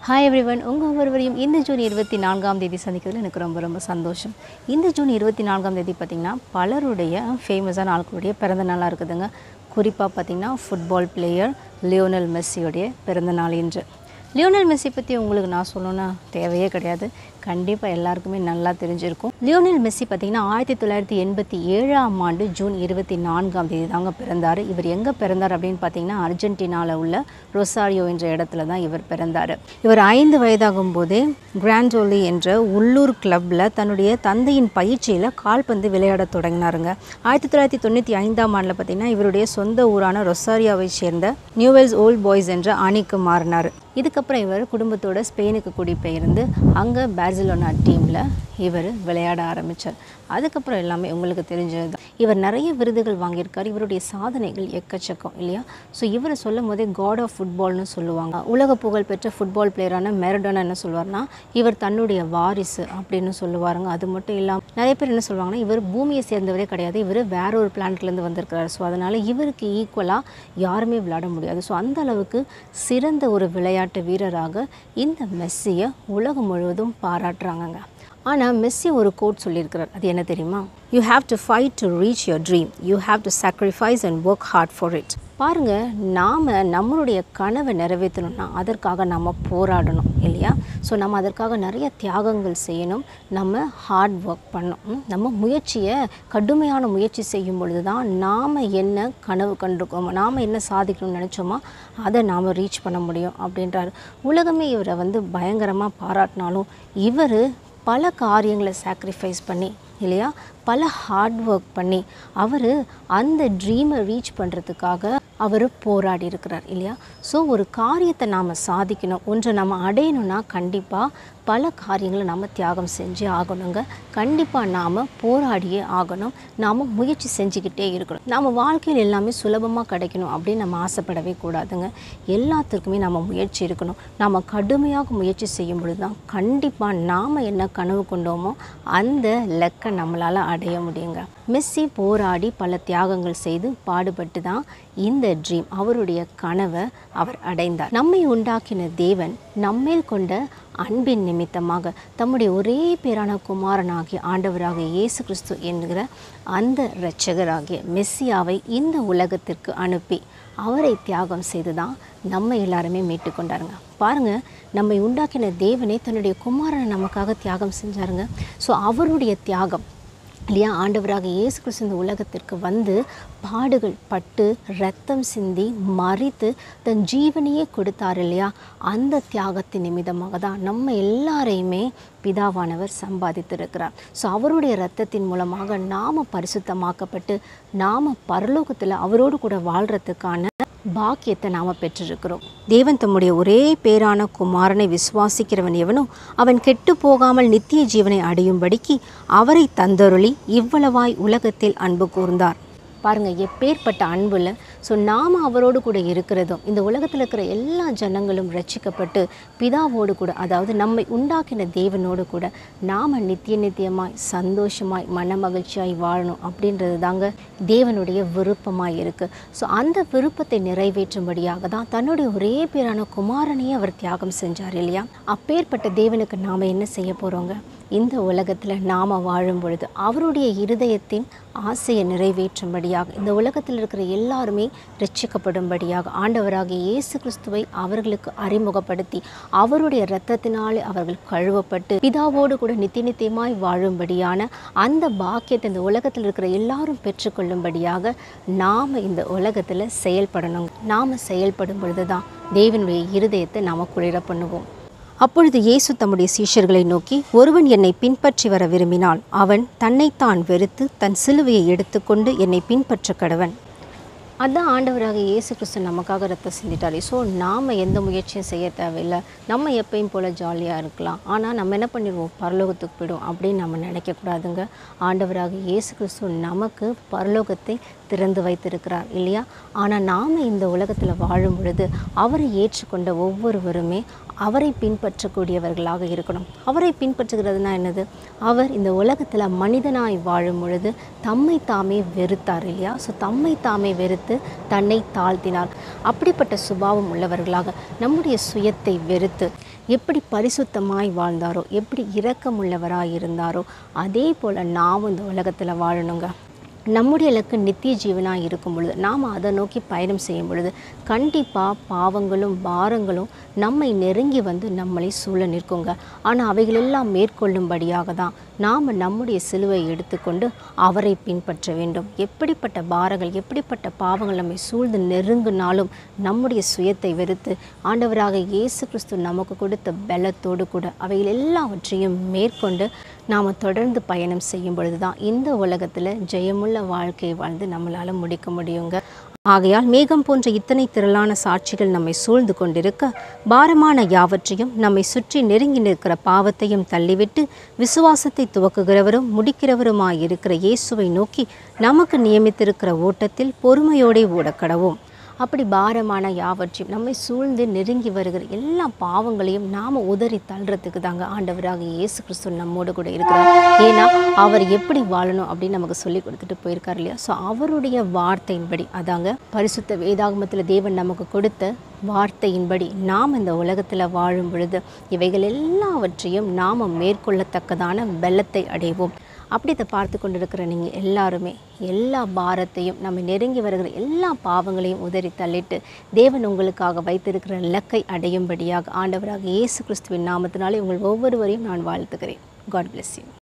hi everyone உங்கள் ஒவ்வொருவரையும் இந்த ஜூன் இருபத்தி நான்காம் தேதி சந்திக்கிறதுல எனக்கு ரொம்ப ரொம்ப சந்தோஷம் இந்த ஜூன் இருபத்தி நான்காம் தேதி பார்த்திங்கன்னா பலருடைய ஃபேமஸான ஆட்களுடைய பிறந்த நாளாக இருக்குதுங்க குறிப்பாக பார்த்திங்கன்னா ஃபுட்பால் பிளேயர் லியோனல் மெஸ்ஸியோடைய பிறந்த நாள் இன்று லியோனல் மெஸ்ஸி பற்றி உங்களுக்கு நான் சொல்லணும்னா தேவையே கிடையாது கண்டிப்பாக எல்லாருக்குமே நல்லா தெரிஞ்சிருக்கும் லியோனல் மெஸ்ஸி பார்த்திங்கன்னா ஆயிரத்தி தொள்ளாயிரத்தி எண்பத்தி ஏழாம் ஆண்டு ஜூன் இருபத்தி நான்காம் தேதி தாங்க பிறந்தார் இவர் எங்கே பிறந்தார் அப்படின்னு பார்த்தீங்கன்னா அர்ஜென்டினாவில் உள்ள ரொசாரியோ என்ற இடத்துல தான் இவர் பிறந்தார் இவர் ஐந்து வயதாகும் போதே கிராண்டோலி என்ற உள்ளூர் கிளப்பில் தன்னுடைய தந்தையின் பயிற்சியில் கால்பந்து விளையாடத் தொடங்கினாருங்க ஆயிரத்தி தொள்ளாயிரத்தி தொண்ணூற்றி ஐந்தாம் ஆண்டில் பார்த்திங்கன்னா இவருடைய சொந்த ஊரான ரொசாரியாவை சேர்ந்த நியூவெல்ஸ் ஓல்ட் பாய்ஸ் என்ற அணிக்கு மாறினார் இதுக்கப்புறம் இவர் குடும்பத்தோட ஸ்பெயினுக்கு குடிபெயர்ந்து அங்கே பார்சிலோனா டீமில் இவர் விளையாட ஆரம்பித்தார் அதுக்கப்புறம் எல்லாமே உங்களுக்கு தெரிஞ்சது தான் இவர் நிறைய விருதுகள் வாங்கியிருக்கார் இவருடைய சாதனைகள் எக்கச்சக்கம் இல்லையா ஸோ இவரை சொல்லும் போதே காட் ஆஃப் ஃபுட்பால்னு சொல்லுவாங்க உலக புகழ் பெற்ற ஃபுட்பால் பிளேயரான மெரடோனா என்ன சொல்லுவார்னா இவர் தன்னுடைய வாரிசு அப்படின்னு சொல்லுவாருங்க அது மட்டும் இல்லாமல் நிறைய பேர் என்ன சொல்லுவாங்கன்னா இவர் பூமியை சேர்ந்தவரே கிடையாது இவர் வேற ஒரு பிளானட்லேருந்து வந்திருக்கிறார் ஸோ அதனால் இவருக்கு ஈக்குவலாக யாருமே விளையாட முடியாது ஸோ அந்த அளவுக்கு சிறந்த ஒரு விளையாட்டு வீரராக இந்த மெஸ்ஸியை உலகம் முழுவதும் பாராட்டுறாங்கங்க ஆனால் மெஸ்ஸி ஒரு கோட் சொல்லியிருக்கிறார் அது என்ன தெரியுமா you have to fight to reach your dream you have to sacrifice and work hard for it பாருங்க நாம் நம்மளுடைய கனவை நிறைவேற்றணும்னா அதற்காக நம்ம போராடணும் இல்லையா ஸோ நம்ம அதற்காக நிறைய தியாகங்கள் செய்யணும் நம்ம ஹார்ட் ஒர்க் பண்ணணும் நம்ம முயற்சியை கடுமையான முயற்சி செய்யும் பொழுது தான் நாம் என்ன கனவு கண்டிருக்கோமோ நாம் என்ன சாதிக்கணும்னு நினச்சோமோ அதை நாம் ரீச் பண்ண முடியும் அப்படின்றாரு உலகமே இவரை வந்து பயங்கரமாக பாராட்டினாலும் இவர் பல காரியங்களை சாக்ரிஃபைஸ் பண்ணி இல்லையா பல ஹார்ட் ஒர்க் பண்ணி அவர் அந்த ட்ரீமை ரீச் பண்ணுறதுக்காக அவர் போராடி இருக்கிறார் இல்லையா ஸோ ஒரு காரியத்தை நாம் சாதிக்கணும் ஒன்றை நம்ம அடையணும்னா கண்டிப்பாக பல காரியங்களை நாம் தியாகம் செஞ்சே ஆகணுங்க கண்டிப்பாக நாம் போராடியே ஆகணும் நாம் முயற்சி செஞ்சுக்கிட்டே இருக்கணும் நம்ம வாழ்க்கையில் எல்லாமே சுலபமாக கிடைக்கணும் அப்படின்னு நம்ம ஆசைப்படவே கூடாதுங்க எல்லாத்துக்குமே நம்ம முயற்சி இருக்கணும் நாம் கடுமையாக முயற்சி செய்யும் பொழுது தான் கண்டிப்பாக நாம் என்ன கனவு கொண்டோமோ அந்த லெக்கை நம்மளால் அடைய முடியுங்க மெஸ்ஸி போராடி பல தியாகங்கள் செய்து பாடுபட்டு தான் இந்த ட்ரீம் அவருடைய கனவை அவர் அடைந்தார் நம்மை உண்டாக்கின தேவன் நம்மேல் கொண்ட அன்பின் நிமித்தமாக தம்முடைய ஒரே பேரான குமாரனாகிய ஆண்டவராகிய இயேசு கிறிஸ்து என்கிற அந்த இரட்சகராகிய மெஸ்ஸியாவை இந்த உலகத்திற்கு அனுப்பி அவரை தியாகம் செய்து தான் நம்ம எல்லாருமே மீட்டு கொண்டாருங்க பாருங்க நம்மை உண்டாக்கின தேவனே தன்னுடைய குமாரனை நமக்காக தியாகம் செஞ்சாருங்க ஸோ அவருடைய தியாகம் இல்லையா ஆண்டவராக இயேசு கிறிஸ்து இந்த உலகத்திற்கு வந்து பாடுகள் பட்டு ரத்தம் சிந்தி மறித்து தன் ஜீவனையே கொடுத்தார் இல்லையா அந்த தியாகத்தின் நிமித்தமாக தான் நம்ம எல்லாரையுமே பிதாவானவர் சம்பாதித்திருக்கிறார் ஸோ அவருடைய ரத்தத்தின் மூலமாக நாம் பரிசுத்தமாக்கப்பட்டு நாம் பரலோகத்தில் அவரோடு கூட வாழ்கிறதுக்கான பாக்கியத்தை நாம் பெற்றிருக்கிறோம் தேவன் தம்முடைய ஒரே பேரான குமாரனை விசுவாசிக்கிறவன் எவனோ அவன் கெட்டு போகாமல் நித்திய ஜீவனை அடையும்படிக்கு அவரை தந்தருளி இவ்வளவாய் உலகத்தில் அன்பு கூர்ந்தார் பாருங்க எப்பேற்பட்ட அன்புல ஸோ நாம் அவரோடு கூட இருக்கிறதும் இந்த உலகத்தில் இருக்கிற எல்லா ஜனங்களும் ரட்சிக்கப்பட்டு பிதாவோடு கூட அதாவது நம்மை உண்டாக்கின தேவனோடு கூட நாம் நித்திய நித்தியமாய் சந்தோஷமாய் மன மகிழ்ச்சியாய் வாழணும் அப்படின்றது தாங்க தேவனுடைய விருப்பமாய் இருக்குது ஸோ அந்த விருப்பத்தை நிறைவேற்றும்படியாக தான் தன்னுடைய ஒரே பேரான குமாரனையே அவர் தியாகம் செஞ்சார் இல்லையா அப்பேற்பட்ட தேவனுக்கு நாம் என்ன செய்ய போகிறோங்க இந்த உலகத்தில் நாம் வாழும் பொழுது அவருடைய இருதயத்தின் ஆசையை நிறைவேற்றும்படியாக இந்த உலகத்தில் இருக்கிற எல்லாருமே ரட்சிக்கப்படும்படியாக ஆண்டவராகிய இயேசு கிறிஸ்துவை அவர்களுக்கு அறிமுகப்படுத்தி அவருடைய இரத்தத்தினாலே அவர்கள் கழுவப்பட்டு பிதாவோடு கூட நித்திய நித்தியமாய் வாழும்படியான அந்த பாக்கியத்தை இந்த உலகத்தில் இருக்கிற எல்லாரும் பெற்றுக்கொள்ளும்படியாக நாம் இந்த உலகத்தில் செயல்படணும் நாம் செயல்படும் பொழுது தான் தேவனுடைய இருதயத்தை நாம் குளிர பண்ணுவோம் அப்பொழுது இயேசு தம்முடைய சீஷர்களை நோக்கி ஒருவன் என்னை பின்பற்றி வர விரும்பினால் அவன் தன்னைத்தான் வெறுத்து தன் சிலுவையை எடுத்துக்கொண்டு என்னை பின்பற்ற கடவன் அதான் ஆண்டவராக இயேசு கிறிஸ்து நமக்காக ரத்தம் சிந்திட்டாரு ஸோ நாம் எந்த முயற்சியும் செய்ய தேவையில்லை நம்ம எப்பயும் போல் ஜாலியாக இருக்கலாம் ஆனால் நம்ம என்ன பண்ணிடுவோம் பரலோகத்துக்கு போயிடும் அப்படின்னு நம்ம நினைக்கக்கூடாதுங்க ஆண்டவராக இயேசு கிறிஸ்து நமக்கு பரலோகத்தை திறந்து வைத்திருக்கிறார் இல்லையா ஆனால் நாம் இந்த உலகத்தில் வாழும் பொழுது அவரை ஏற்றுக்கொண்ட ஒவ்வொருவருமே அவரை பின்பற்றக்கூடியவர்களாக இருக்கணும் அவரை பின்பற்றுகிறதுனா என்னது அவர் இந்த உலகத்தில் மனிதனாய் வாழும் பொழுது தம்மை தாமே வெறுத்தார் இல்லையா ஸோ தம்மை தாமே வெறுத்து தன்னை தாழ்த்தினார் அப்படிப்பட்ட சுபாவம் உள்ளவர்களாக நம்முடைய சுயத்தை வெறுத்து எப்படி பரிசுத்தமாய் வாழ்ந்தாரோ எப்படி இரக்கமுள்ளவராய் இருந்தாரோ அதே போல் நாமும் இந்த உலகத்தில் வாழணுங்க நம்முடைய இலக்கு நித்திய ஜீவனாக இருக்கும் பொழுது நாம் அதை நோக்கி பயணம் செய்யும் பொழுது கண்டிப்பாக பாவங்களும் பாரங்களும் நம்மை நெருங்கி வந்து நம்மளை சூழ நிற்குங்க ஆனால் அவைகளெல்லாம் மேற்கொள்ளும்படியாக தான் நாம் நம்முடைய சிலுவை எடுத்துக்கொண்டு அவரை பின்பற்ற வேண்டும் எப்படிப்பட்ட பாரங்கள் எப்படிப்பட்ட பாவங்கள் நம்மை சூழ்ந்து நெருங்கினாலும் நம்முடைய சுயத்தை வெறுத்து ஆண்டவராக இயேசு கிறிஸ்து நமக்கு கொடுத்த பலத்தோடு கூட அவைகள் எல்லாவற்றையும் மேற்கொண்டு நாம் தொடர்ந்து பயணம் செய்யும் பொழுது தான் இந்த உலகத்தில் ஜெயமுள்ள வாழ்க்கையை வாழ்ந்து நம்மளால் முடிக்க முடியுங்க ஆகையால் மேகம் போன்ற இத்தனை திரளான சாட்சிகள் நம்மை சூழ்ந்து கொண்டிருக்க பாரமான யாவற்றையும் நம்மை சுற்றி நெருங்கி நிற்கிற பாவத்தையும் தள்ளிவிட்டு விசுவாசத்தை துவக்குகிறவரும் முடிக்கிறவருமாய் இருக்கிற இயேசுவை நோக்கி நமக்கு நியமித்திருக்கிற ஓட்டத்தில் பொறுமையோடே ஓடக்கடவும் அப்படி பாரமான யாவற்றையும் நம்மை சூழ்ந்து நெருங்கி வருகிற எல்லா பாவங்களையும் நாம் உதறி தள்ளுறதுக்கு தாங்க ஆண்டவராக இயேசு கிறிஸ்து நம்மோடு கூட இருக்கிறார் ஏன்னா அவர் எப்படி வாழணும் அப்படின்னு நமக்கு சொல்லி கொடுத்துட்டு போயிருக்கார் இல்லையா ஸோ அவருடைய வார்த்தையின்படி அதாங்க பரிசுத்த வேதாகமத்தில் தேவன் நமக்கு கொடுத்த வார்த்தையின்படி நாம் இந்த உலகத்தில் வாழும் பொழுது இவைகள் எல்லாவற்றையும் நாம் மேற்கொள்ளத்தக்கதான பலத்தை அடைவோம் அப்படி இதை பார்த்து கொண்டிருக்கிற நீங்கள் எல்லாருமே எல்லா பாரத்தையும் நம்ம நெருங்கி வருகிற எல்லா பாவங்களையும் உதறி தள்ளிட்டு தேவன் உங்களுக்காக வைத்திருக்கிற இலக்கை அடையும்படியாக ஆண்டவராக இயேசு கிறிஸ்துவின் நாமத்தினாலே உங்கள் ஒவ்வொருவரையும் நான் வாழ்த்துக்கிறேன் காட் bless you